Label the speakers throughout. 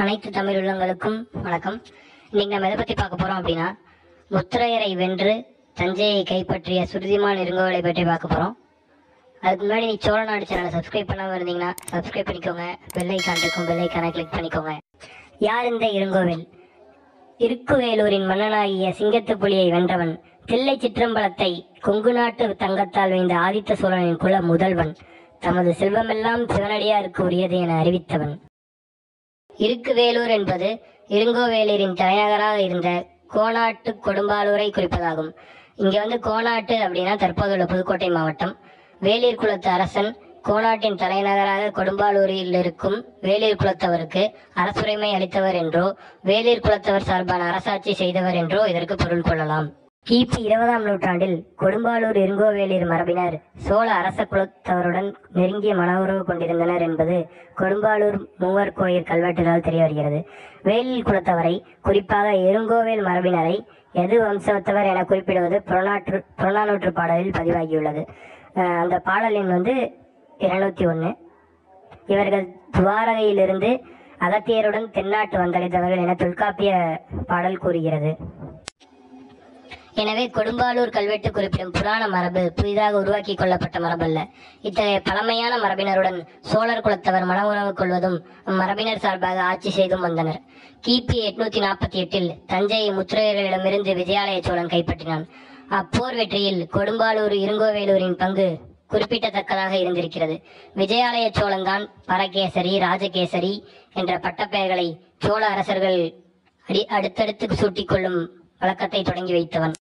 Speaker 1: அனைத்து தமிழ் உள்ளங்களுக்கும் வணக்கம் இன்னைக்கு நம்ம எதை பற்றி பார்க்க போகிறோம் அப்படின்னா முத்திரையரை வென்று தஞ்சையை கைப்பற்றிய சுருதிமான் இருங்கோவலை பற்றி பார்க்க போகிறோம் அதுக்கு முன்னாடி நீ சோழ நாடு சேனலை சப்ஸ்கிரைப் பண்ணாமல் இருந்தீங்கன்னா சப்ஸ்கிரைப் பண்ணிக்கோங்க பெல் ஐக்கான் இருக்கும் பெல் ஐக்கானை கிளிக் பண்ணிக்கோங்க யார் இந்த இருங்கோவில் இருக்குவேலூரின் மன்னனாகிய சிங்கத்து புலியை வென்றவன் தில்லை சிற்றம்பலத்தை கொங்கு நாட்டு தங்கத்தால் வைந்த ஆதித்த சோழனின் குல முதல்வன் தமது செல்வமெல்லாம் சிவனடியாருக்கு உரியது என அறிவித்தவன் இருக்குவேலூர் என்பது இருங்கோவேலூரின் தலைநகராக இருந்த கோனாட்டு கொடும்பாலூரை குறிப்பதாகும் இங்க வந்து கோனாட்டு அப்படின்னா தற்போதுள்ள புதுக்கோட்டை மாவட்டம் வேலூர் குலத்து அரசன் கோனாட்டின் தலைநகராக கொடும்பாலூரில் இருக்கும் வேலூர் குலத்தவருக்கு அரசுரிமை அளித்தவர் என்றோ வேலூர் குலத்தவர் சார்பான அரசாட்சி செய்தவர் என்றோ இதற்கு பொருள் கொள்ளலாம் கிபி இருபதாம் நூற்றாண்டில் கொடும்பாலூர் இருங்கோவேலூர் மரபினர் சோழ அரச குலத்தவருடன் நெருங்கிய மனவுறவு கொண்டிருந்தனர் என்பது கொடும்பாலூர் மூவர் கோயில் கல்வெட்டுகளால் தெரிய வருகிறது வேலில் குலத்தவரை குறிப்பாக இருங்கோவேல் மரபினரை எது வம்சத்தவர் என குறிப்பிடுவது புறநாற்று புறநானூற்று பாடலில் பதிவாகியுள்ளது அஹ் அந்த பாடல் எண் வந்து இருநூத்தி ஒன்று இவர்கள் துவாரகையிலிருந்து அகத்தியருடன் தென்னாட்டு வந்தடைந்தவர்கள் என தொல்காப்பிய பாடல் கூறுகிறது எனவே கொடும்பாலூர் கல்வெட்டு குறிப்பிடும் புராண மரபு புதிதாக உருவாக்கி கொள்ளப்பட்ட மரபல்ல இத்தகைய பழமையான மரபினருடன் சோழர் குலத்தவர் மனவுறவு கொள்வதும் அம்மரபினர் சார்பாக ஆட்சி செய்தும் வந்தனர் கிபி எட்நூத்தி நாற்பத்தி எட்டில் தஞ்சையை முத்திரையர்களிடமிருந்து விஜயாலய சோழன் கைப்பற்றினான் அப்போர் வெற்றியில் கொடும்பாலூர் இருங்கோவேலூரின் பங்கு குறிப்பிடத்தக்கதாக இருந்திருக்கிறது விஜயாலய சோழன்தான் பரகேசரி ராஜகேசரி என்ற பட்டப்பெயர்களை சோழ அரசர்கள் அடி அடுத்தடுத்து சூட்டிக்கொள்ளும் வழக்கத்தை தொடங்கி வைத்தவன்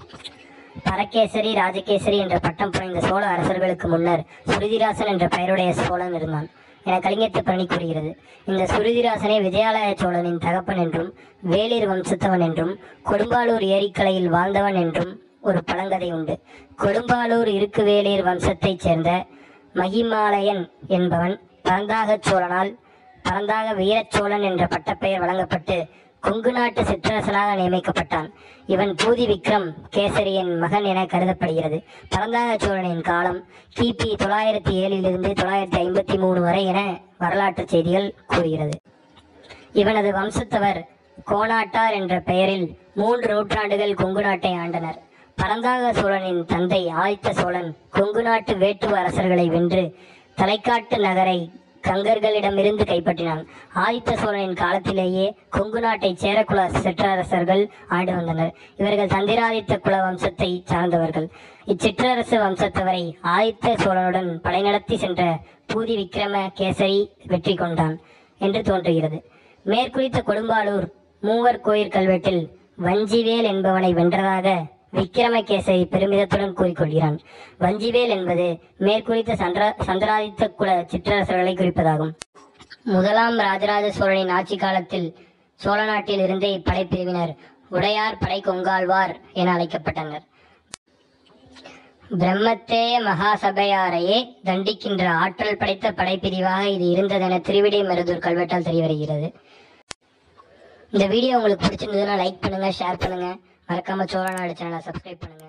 Speaker 1: பரகேசரி ராஜகேசரி என்ற பட்டம் புனைந்த சோழ அரசர்களுக்கு முன்னர் சுருதிராசன் என்ற பெயருடைய சோழன் இருந்தான் என கலிங்கத்து பணி கூறுகிறது இந்த சுருதிராசனை விஜயாலய சோழனின் தகப்பன் என்றும் வேளிர் வம்சத்தவன் என்றும் கொடும்பாலூர் ஏரிக்கலையில் வாழ்ந்தவன் என்றும் ஒரு பழங்கதை உண்டு கொடும்பாலூர் இருக்குவேளிர் வம்சத்தைச் சேர்ந்த மகிமாலயன் என்பவன் பரந்தாக சோழனால் பரந்தாக வீரச்சோழன் என்ற பட்டப்பெயர் வழங்கப்பட்டு கொங்கு நாட்டு சிற்றரசனாக நியமிக்கப்பட்டான் இவன் பூதி விக்ரம் கேசரியின் மகன் என கருதப்படுகிறது பரந்தாக சோழனின் காலம் கிபி தொள்ளாயிரத்தி ஏழிலிருந்து தொள்ளாயிரத்தி ஐம்பத்தி மூணு வரை என வரலாற்று செய்திகள் கூறுகிறது இவனது வம்சத்தவர் கோனாட்டார் என்ற பெயரில் மூன்று நூற்றாண்டுகள் கொங்கு நாட்டை ஆண்டனர் பரந்தாக சோழனின் தந்தை ஆதித்த சோழன் கொங்கு நாட்டு வேட்டுவ அரசர்களை வென்று தலைக்காட்டு நகரை கங்கர்களிடமிருந்து கைப்பற்றினான் ஆதித்த சோழனின் காலத்திலேயே கொங்கு நாட்டை சேரகுல சிற்றரசர்கள் ஆண்டு வந்தனர் இவர்கள் தந்திராதித்த குல வம்சத்தை சார்ந்தவர்கள் இச்சிற்றரசு வம்சத்தவரை ஆதித்த சோழனுடன் படைநடத்தி சென்ற பூதி விக்ரம கேசரி வெற்றி கொண்டான் என்று தோன்றுகிறது மேற்குறித்த கொடும்பாலூர் மூவர் கோயில் கல்வெட்டில் வஞ்சிவேல் என்பவனை வென்றதாக விக்கிரமகேசரி பெருமிதத்துடன் கூறிக்கொள்கிறான் வஞ்சிவேல் என்பது மேற்குறித்த சந்திர சந்திராதித்த குல சிற்றரசர்களை குறிப்பதாகும் முதலாம் ராஜராஜ சோழனின் ஆட்சி காலத்தில் சோழ நாட்டில் இருந்த இப்படைப்பிரிவினர் உடையார் படை கொங்காழ்வார் என அழைக்கப்பட்டனர் பிரம்மத்தேய மகாசபையாரையே தண்டிக்கின்ற ஆற்றல் படைத்த படைப்பிரிவாக இது இருந்ததென திருவிடை மருதூர் கல்வெட்டால் தெரிய வருகிறது இந்த வீடியோ உங்களுக்கு பிடிச்சிருந்ததுன்னா லைக் பண்ணுங்க ஷேர் பண்ணுங்க மறக்காம சோழ நாடு சேனலை சப்ஸ்கிரைப் பண்ணுங்க